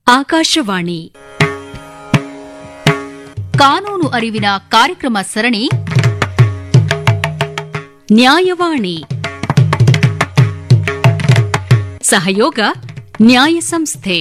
ಆಕಾಶವಾಣಿ ಕಾನೂನು ಅರಿವಿನ ಕಾರ್ಯಕ್ರಮ ಸರಣಿ ನ್ಯಾಯವಾಣಿ ಸಹಯೋಗ ನ್ಯಾಯ ಸಂಸ್ಥೆ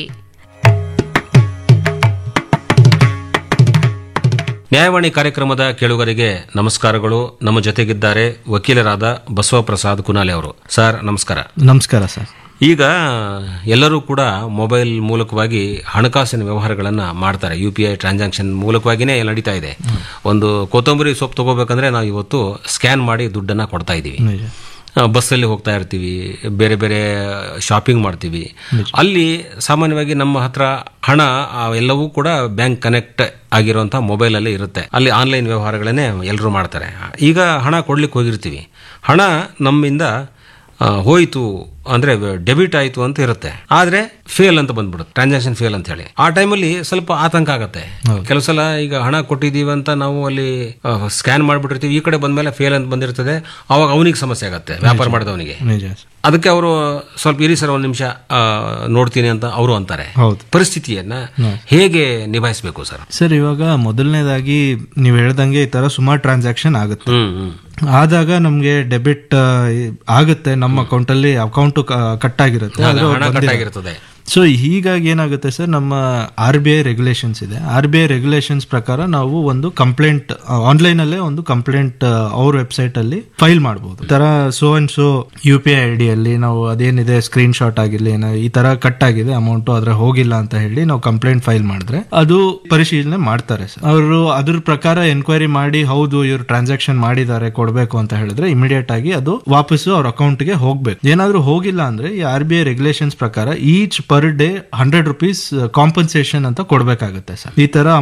ನ್ಯಾಯವಾಣಿ ಕಾರ್ಯಕ್ರಮದ ಕೇಳುಗರಿಗೆ ನಮಸ್ಕಾರಗಳು ನಮ್ಮ ಜೊತೆಗಿದ್ದಾರೆ ವಕೀಲರಾದ ಬಸವಪ್ರಸಾದ್ ಕುನಾಲೆ ಅವರು ಸರ್ ನಮಸ್ಕಾರ ನಮಸ್ಕಾರ ಸರ್ ಈಗ ಎಲ್ಲರೂ ಕೂಡ ಮೊಬೈಲ್ ಮೂಲಕವಾಗಿ ಹಣಕಾಸಿನ ವ್ಯವಹಾರಗಳನ್ನು ಮಾಡ್ತಾರೆ ಯು ಪಿ ಐ ಟ್ರಾನ್ಸಾಕ್ಷನ್ ಮೂಲಕವಾಗಿಯೇ ನಡೀತಾ ಇದೆ ಒಂದು ಕೊತ್ತಂಬರಿ ಸೊಪ್ಪು ತಗೋಬೇಕಂದ್ರೆ ನಾವು ಇವತ್ತು ಸ್ಕ್ಯಾನ್ ಮಾಡಿ ದುಡ್ಡನ್ನು ಕೊಡ್ತಾ ಇದ್ದೀವಿ ನಿಜ ಆ, ಬಸ್ಸಲ್ಲಿ ಹೋಗ್ತಾ ಇರ್ತೀವಿ ಬೇರೆ ಬೇರೆ ಶಾಪಿಂಗ್ ಮಾಡ್ತೀವಿ ಅಲ್ಲಿ ಸಾಮಾನ್ಯವಾಗಿ ನಮ್ಮ ಹತ್ರ ಹಣ ಆ, ಎಲ್ಲವೂ ಕೂಡ ಬ್ಯಾಂಕ್ ಕನೆಕ್ಟ್ ಆಗಿರುವಂಥ ಮೊಬೈಲಲ್ಲಿ ಇರುತ್ತೆ ಅಲ್ಲಿ ಆನ್ಲೈನ್ ವ್ಯವಹಾರಗಳನ್ನೇ ಎಲ್ಲರೂ ಮಾಡ್ತಾರೆ ಈಗ ಹಣ ಕೊಡ್ಲಿಕ್ಕೆ ಹೋಗಿರ್ತೀವಿ ಹಣ ನಮ್ಮಿಂದ ಆ, ಹೋಯ್ತು ಅಂದ್ರೆ ಡೆಬಿಟ್ ಆಯ್ತು ಅಂತ ಇರುತ್ತೆ ಆದ್ರೆ ಫೇಲ್ ಅಂತ ಬಂದ್ಬಿಡುತ್ತೆ ಟ್ರಾನ್ಸಾಕ್ಷನ್ ಫೇಲ್ ಅಂತ ಹೇಳಿ ಆ ಟೈಮಲ್ಲಿ ಸ್ವಲ್ಪ ಆತಂಕ ಆಗತ್ತೆ ಕೆಲವು ಸಲ ಈಗ ಹಣ ಕೊಟ್ಟಿದೀವಿ ಅಂತ ನಾವು ಅಲ್ಲಿ ಸ್ಕ್ಯಾನ್ ಮಾಡ್ಬಿಟ್ಟಿರ್ತೀವಿ ಈ ಕಡೆ ಬಂದ್ಮೇಲೆ ಫೇಲ್ ಅಂತ ಬಂದಿರ್ತದೆ ಅವಾಗ ಅವನಿಗೆ ಸಮಸ್ಯೆ ಆಗತ್ತೆ ವ್ಯಾಪಾರ ಮಾಡಿದವನಿಗೆ ನಿಜ ಸರ್. ಅದಕ್ಕೆ ಅವರು ಸ್ವಲ್ಪ ಇರಿ ಸರ್ ಒಂದು ನಿಮಿಷ ನೋಡ್ತೀನಿ ಅಂತ ಅವರು ಅಂತಾರೆ ಹೌದು ಪರಿಸ್ಥಿತಿಯನ್ನ ಹೇಗೆ ನಿಭಾಯಿಸಬೇಕು ಸರ್ ಸರ್ ಇವಾಗ ಮೊದಲನೇದಾಗಿ ನೀವು ಹೇಳ್ದಂಗೆ ಈ ತರ ಸುಮಾರು ಟ್ರಾನ್ಸಾಕ್ಷನ್ ಆಗುತ್ತೆ ಹ್ಮ್ ಹ್ಮ್ ಆದಾಗ ನಮ್ಗೆ ಡೆಬಿಟ್ ಆಗುತ್ತೆ ನಮ್ಮ ಅಕೌಂಟ್ ಅಲ್ಲಿ ಅಕೌಂಟ್ ಕಟ್ ಆಗಿರುತ್ತೆ ಆದ್ರೆ ಹಣ ಕಟ್ಟಾಗಿರ್ತದೆ ಸೊ ಹೀಗಾಗಿ ಏನಾಗುತ್ತೆ ಸರ್ ನಮ್ಮ R B I regulations R B B I regulations ಪ್ರಕಾರ ನಾವು ಒಂದು ಕಂಪ್ಲೇಂಟ್ ಆನ್ಲೈನ್ ಅಲ್ಲೇ ಒಂದು ಕಂಪ್ಲೇಂಟ್ ಅವ್ರ ವೆಬ್ಸೈಟ್ ಅಲ್ಲಿ ಫೈಲ್ ಮಾಡಬಹುದು ತರ so and so U P I D ಅಲ್ಲಿ ನಾವು ಅದೇನಿದೆ ಸ್ಕ್ರೀನ್ ಶಾಟ್ ಆಗಿರ್ಲಿ ಏನೋ ಈ ತರ ಕಟ್ ಆಗಿದೆ ಅಮೌಂಟ್ ಅದ್ರ ಹೋಗಿಲ್ಲ ಅಂತ ಹೇಳಿ ನಾವು ಕಂಪ್ಲೇಂಟ್ ಫೈಲ್ ಮಾಡಿದ್ರೆ ಅದು ಪರಿಶೀಲನೆ ಮಾಡ್ತಾರೆ ಸರ್ ಅವರು ಅದ್ರ ಪ್ರಕಾರ ಎನ್ಕ್ವೈರಿ ಮಾಡಿ ಹೌದು ಇವ್ರು ಟ್ರಾನ್ಸಾಕ್ಷನ್ ಮಾಡಿದ್ದಾರೆ ಕೊಡ್ಬೇಕು ಅಂತ ಹೇಳಿದ್ರೆ ಇಮಿಡಿಯೇಟ್ ಆಗಿ ಅದು ವಾಪಸ್ಸು ಅವ್ರ ಅಕೌಂಟ್ ಗೆ ಹೋಗ್ಬೇಕು ಏನಾದ್ರೂ ಹೋಗಿಲ್ಲ ಅಂದ್ರೆ ಈ ಆರ್ ಬಿ ಐ ರೆಗ್ಯುಲೇಷನ್ಸ್ ಪ್ರಕಾರ each per day hundred rupees compensation ಅಂತ ಕೊಡ್ಬೇಕಾಗುತ್ತೆ ಸರ್ ಈ ತರ